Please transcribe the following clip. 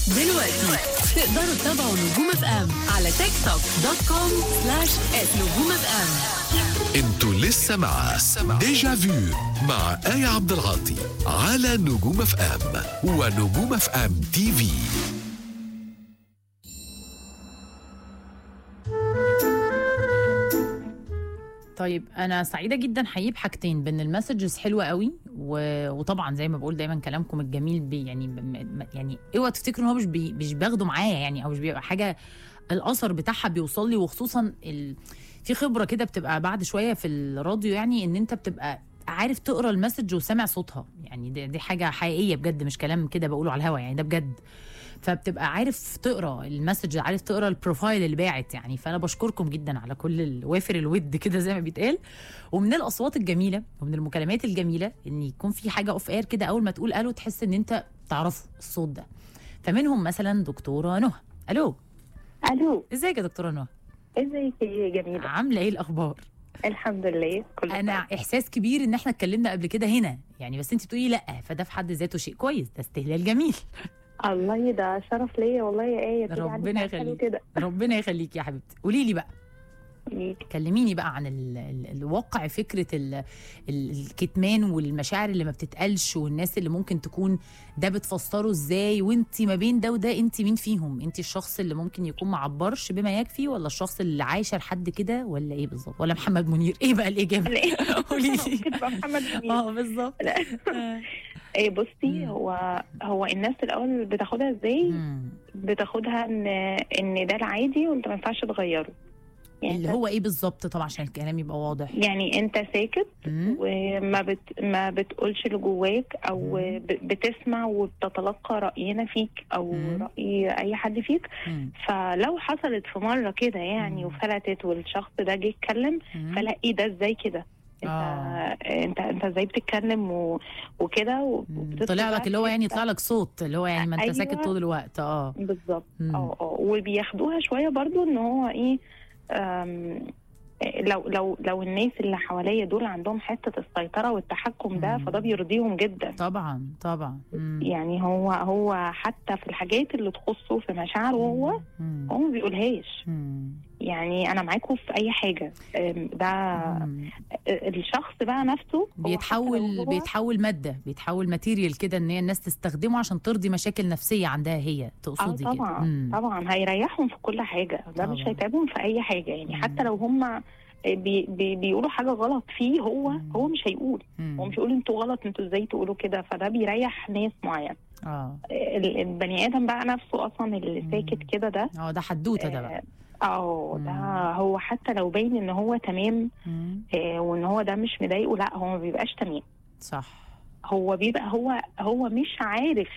دلوقتي تقدروا تتابعوا نجوم اف ام على تيك توك دوت كوم سلاش نجوم اف ام انتوا لسه مع ديجا فيو مع آية عبد العاطي على نجوم اف ام ونجوم اف ام تي في طيب انا سعيده جدا حقيقي بحاجتين بان المسجز حلوه قوي و... وطبعا زي ما بقول دايما كلامكم الجميل بي يعني ب... م- يعني اوعوا تفتكروا ان هو مش بي... مش باخده معايا يعني او مش بيبقى حاجه الاثر بتاعها بيوصل لي وخصوصا ال... في خبره كده بتبقى بعد شويه في الراديو يعني ان انت بتبقى عارف تقرا المسج وسامع صوتها يعني دي, دي حاجه حقيقيه بجد مش كلام كده بقوله على الهوا يعني ده بجد فبتبقى عارف تقرا المسج عارف تقرا البروفايل اللي باعت يعني فانا بشكركم جدا على كل الوافر الود كده زي ما بيتقال ومن الاصوات الجميله ومن المكالمات الجميله ان يكون في حاجه اوف اير كده اول ما تقول الو تحس ان انت تعرفه الصوت ده فمنهم مثلا دكتوره نهى الو الو ازيك يا دكتوره نهى ازيك يا جميله عامله ايه الاخبار الحمد لله كله انا احساس كبير ان احنا اتكلمنا قبل كده هنا يعني بس انت بتقولي لا فده في حد ذاته شيء كويس ده استهلال جميل تمام. الله ده شرف ليا والله يا ايه تقولي ربنا عليك حلو يخليك. كده ربنا يخليك يا حبيبتي قولي لي بقى كلميني بقى عن ال ال الواقع فكره ال ال الكتمان والمشاعر اللي ما بتتقالش والناس اللي ممكن تكون ده بتفسره ازاي وانت ما بين ده وده انت مين فيهم انت الشخص اللي ممكن يكون ما عبرش بما يكفي ولا الشخص اللي عايشه لحد كده ولا ايه بالظبط ولا محمد منير ايه بقى الاجابه قولي لي ممكن تبقى محمد منير اه بالظبط لا. آه. ايه بصي مم. هو هو الناس الاول بتاخدها ازاي مم. بتاخدها ان ان ده العادي وانت ما ينفعش تغيره يعني اللي أنت- هو ايه بالظبط طبعا عشان الكلام يبقى واضح يعني انت ساكت مم. وما بت ما بتقولش اللي جواك او مم. ب- بتسمع وبتتلقى راينا فيك او مم. راي اي حد فيك مم. فلو حصلت في مره كده يعني مم. وفلتت والشخص ده جه يتكلم مم. فلا ايه ده ازاي كده انت آه. انت انت ازاي بتتكلم و... وكده و- مم. وبتدخل طلع بقى لك اللي هو في يعني حتة- يطلع لك صوت اللي هو يعني ما انت أيوة. ساكت طول الوقت اه بالظبط مم. اه اه وبياخدوها شويه برضو ان هو ايه أم، لو لو لو الناس اللي حواليا دول عندهم حته السيطره والتحكم ده مم. فده بيرضيهم جدا طبعا طبعا مم. يعني هو هو حتى في الحاجات اللي تخصه في مشاعره هو مم. هو ما بيقولهاش مم. يعني انا معاكم في اي حاجه أم، ده مم. الشخص بقى نفسه هو حتى بيتحول لو هو- بيتحول ماده بيتحول ماتيريال كده ان هي الناس تستخدمه عشان ترضي مشاكل نفسيه عندها هي اه تقصدي كده طبعا مم. طبعا هيريحهم في كل حاجه ده مش طبعا. هيتعبهم في اي حاجه يعني مم. حتى لو هم بي بي بيقولوا حاجه غلط فيه هو مم. هو مش هيقول مم. هو مش هيقول انتوا غلط انتوا ازاي تقولوا كده فده بيريح ناس معينه اه ال- البني ادم بقى نفسه اصلا اللي مم. ساكت كده ده اه ده حدوته ده بقى اه ده مم. هو حتى لو باين ان هو تمام مم. آه، وان هو ده مش مضايقه لا هو ما بيبقاش تمام صح هو بيبقى هو هو مش عارف